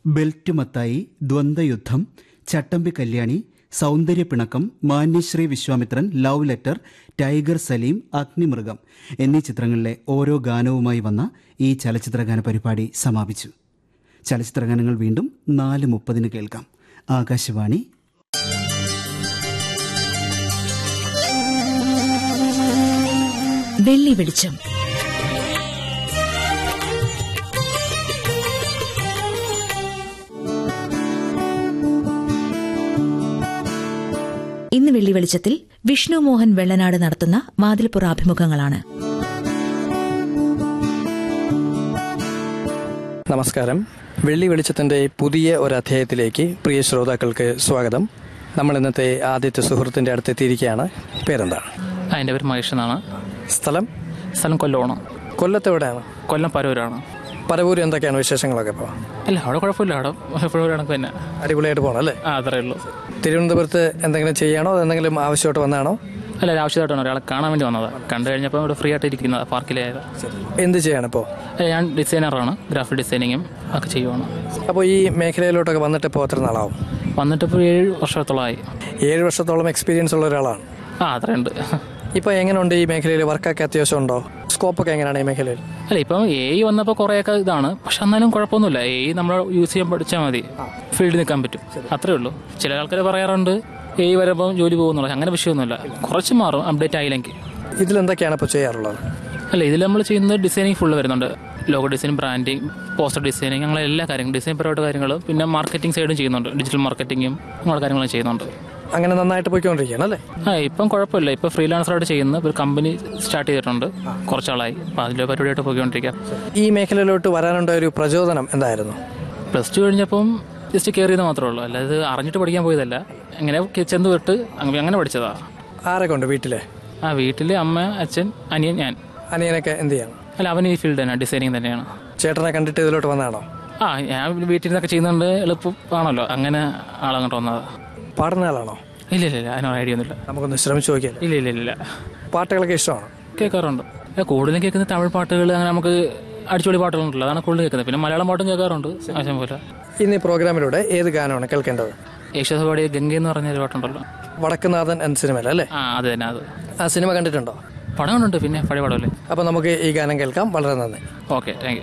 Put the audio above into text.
belt Mathai Dwandhayudham Chattambi Kalyani Soundaryappinakkam Manyasree Viswamithran love letter tiger Salim Agnimrigam എന്നീ ചിത്രങ്ങളിലെ ഓരോ ഗാനവുമായി വന്ന ഈ ചലച്ചിത്രഗാന പരിപാടി സമാപിച്ചു ചലച്ചിത്രഗാനങ്ങൾ വീണ്ടും നാല് മുപ്പതിന് കേൾക്കാം ആകാശവാണി വെള്ളി വെളിച്ചം ഇന്ന് വെള്ളി വെളിച്ചത്തിൽ വിഷ്ണു മോഹൻ വെള്ളനാട് നടത്തുന്ന വാതിൽപ്പുറ അഭിമുഖങ്ങളാണ് നമസ്കാരം വെള്ളി വെളിച്ചത്തിൻ്റെ പുതിയ ഒരു അധ്യായത്തിലേക്ക് പ്രിയ ശ്രോതാക്കൾക്ക് സ്വാഗതം നമ്മൾ ഇന്നത്തെ ആദ്യത്തെ സുഹൃത്തിൻ്റെ അടുത്തെത്തിയിരിക്കുകയാണ് പേരെന്താണ് ആ, എൻ്റെ പേര് മഹേഷ് എന്നാണ് സ്ഥലം സ്ഥലം കൊല്ലമാണ് കൊല്ലത്ത് എവിടെയാണ് കൊല്ലം പരവൂരാണ് പരവൂര് എന്തൊക്കെയാണ് വിശേഷങ്ങളൊക്കെ ഇപ്പോൾ അല്ല അവിടെ കുഴപ്പമില്ല അവിടെ എപ്പോഴും കണക്ക് തന്നെ അടിപൊളിയായിട്ട് പോകണം അല്ലേ ആ അത്രേ ഉള്ളൂ തിരുവനന്തപുരത്ത് എന്തെങ്കിലും ചെയ്യണോ എന്തെങ്കിലും ആവശ്യമായിട്ട് വന്നാണോ അല്ല ഒരു ആവശ്യമായിട്ടാണ് ഒരാളെ കാണാൻ വേണ്ടി വന്നത് കണ്ടു കഴിഞ്ഞപ്പോൾ ഇവിടെ ഫ്രീ ആയിട്ട് ഇരിക്കുന്നത് പാർക്കിലായത് എന്ത് ചെയ്യാണ് ഇപ്പോൾ അല്ല ഞാൻ ഡിസൈനറാണ് ഗ്രാഫിക് ഡിസൈനിങ്ങും ഒക്കെ ചെയ്യുവാണ് അപ്പോൾ ഈ മേഖലയിലോട്ടൊക്കെ വന്നിട്ട് ഇപ്പോൾ എത്ര നാളാവും വന്നിട്ട് ഇപ്പോൾ ഏഴ് വർഷത്തോളമായി ഏഴ് വർഷത്തോളം എക്സ്പീരിയൻസ് ഉള്ള ഒരാളാണ് ആ അത്രയുണ്ട് ഇപ്പോൾ എങ്ങനെയുണ്ട് ഈ മേഖലയിൽ വർക്കൊക്കെ അത്യാവശ്യം ഉണ്ടോ സ്കോപ്പൊക്കെ എങ്ങനെയാണ് ഈ മേഖലയിൽ അല്ല ഇപ്പം എ ഐ വന്നപ്പോൾ കുറേയൊക്കെ ഇതാണ് പക്ഷെ എന്നാലും കുഴപ്പമൊന്നുമില്ല എ ഐ നമ്മൾ യൂസ് ചെയ്യാൻ പഠിച്ചാൽ മതി ഫീൽഡിൽ നിൽക്കാൻ പറ്റും അത്രേ ഉള്ളൂ ചില ആൾക്കാർ പറയാറുണ്ട് എ ഐ വരുമ്പോൾ ജോലി പോകുന്നുള്ളൂ അങ്ങനെ വിഷയമൊന്നുമില്ല കുറച്ച് മാറും അപ്ഡേറ്റ് ആയില്ലെങ്കിൽ ഇതിലെന്തൊക്കെയാണ് ഇപ്പോൾ ചെയ്യാറുള്ളത് അല്ല ഇതിൽ നമ്മൾ ചെയ്യുന്നത് ഡിസൈനിങ് ഫുള്ള് വരുന്നുണ്ട് logo design branding poster designing അങ്ങനെ എല്ലാ കാര്യങ്ങളും ഡിസൈൻ പരമായിട്ട് കാര്യങ്ങൾ പിന്നെ മാർക്കറ്റിംഗ് സൈഡും ചെയ്യുന്നുണ്ട് ഡിജിറ്റൽ മാർക്കറ്റിങ്ങും അങ്ങനെയുള്ള കാര്യങ്ങളും ചെയ്യുന്നുണ്ട് അങ്ങനെ നന്നായിട്ട് പോയിക്കൊണ്ടിരിക്കുകയാണ് അല്ലേ ആ ഇപ്പം കുഴപ്പമില്ല ഇപ്പം ഫ്രീലാൻസറായിട്ട് ചെയ്യുന്ന ഒരു കമ്പനി സ്റ്റാർട്ട് ചെയ്തിട്ടുണ്ട് കുറച്ചാളായി അപ്പോൾ അതിൻ്റെ പരിപാടിയായിട്ട് പോയിക്കൊണ്ടിരിക്കുക ഈ മേഖലയിലോട്ട് വരാനുണ്ട ഒരു പ്രചോദനം എന്തായിരുന്നു പ്ലസ് ടു കഴിഞ്ഞപ്പം ജസ്റ്റ് കയറി ചെയ്ത് മാത്രമേ ഉള്ളൂ അല്ലാതെ അറിഞ്ഞിട്ട് പഠിക്കാൻ പോയതല്ല അങ്ങനെ ചെന്ന് വിട്ട് അങ്ങ- അങ്ങനെ പഠിച്ചതാ ആരൊക്കെ ഉണ്ട് വീട്ടിലെ ആ വീട്ടിൽ അമ്മ അച്ഛൻ അനിയൻ ഞാൻ അനിയനൊക്കെ എന്ത് ചെയ്യണം അല്ല അവൻ ഈ ഫീൽഡ് തന്നെയാണ് ഡിസൈനിങ് തന്നെയാണ് ചേട്ടനെ കണ്ടിട്ട് ഇതിലോട്ട് വന്നതാണോ ആ ഞാൻ വീട്ടിൽ നിന്നൊക്കെ ചെയ്യുന്നുണ്ട് എളുപ്പമാണല്ലോ അങ്ങനെ ആളങ്ങോട്ട് വന്നത് പാടുന്ന ആളാണോ ഇല്ല ഇല്ല ഇല്ല അതിനൊരു ഐഡിയ ഒന്നുമില്ല നമുക്കൊന്ന് ശ്രമിച്ചു നോക്കിയാലോ ഇല്ല ഇല്ല ഇല്ല ഇല്ല പാട്ടുകളൊക്കെ ഇഷ്ടമാണ് കേൾക്കാറുണ്ട് ഏ, കൂടുതലും കേൾക്കുന്ന തമിഴ് പാട്ടുകൾ അങ്ങനെ നമുക്ക് അടിച്ചുപൊളി പാട്ടുകളുണ്ടല്ലോ അതാണ് കൂടുതൽ കേൾക്കുന്നത് പിന്നെ മലയാളം പാട്ടും കേൾക്കാറുണ്ട് ആവശ്യം പോലെ ഇന്ന് ഈ പ്രോഗ്രാമിലൂടെ ഏത് ഗാനമാണ് കേൾക്കേണ്ടത് യേശുദാസ് പാടിയ ഗംഗ എന്ന് പറഞ്ഞ ഒരു പാട്ടുണ്ടല്ലോ വടക്കുനാഥൻ എന്ന സിനിമയിൽ അല്ലേ ആ അത് തന്നെ അത് ആ സിനിമ കണ്ടിട്ടുണ്ടോ പടം കണ്ടുണ്ട് പിന്നെ പഴയ പടമല്ലേ അപ്പോൾ നമുക്ക് ഈ ഗാനം കേൾക്കാം വളരെ നന്ദി ഓക്കെ താങ്ക്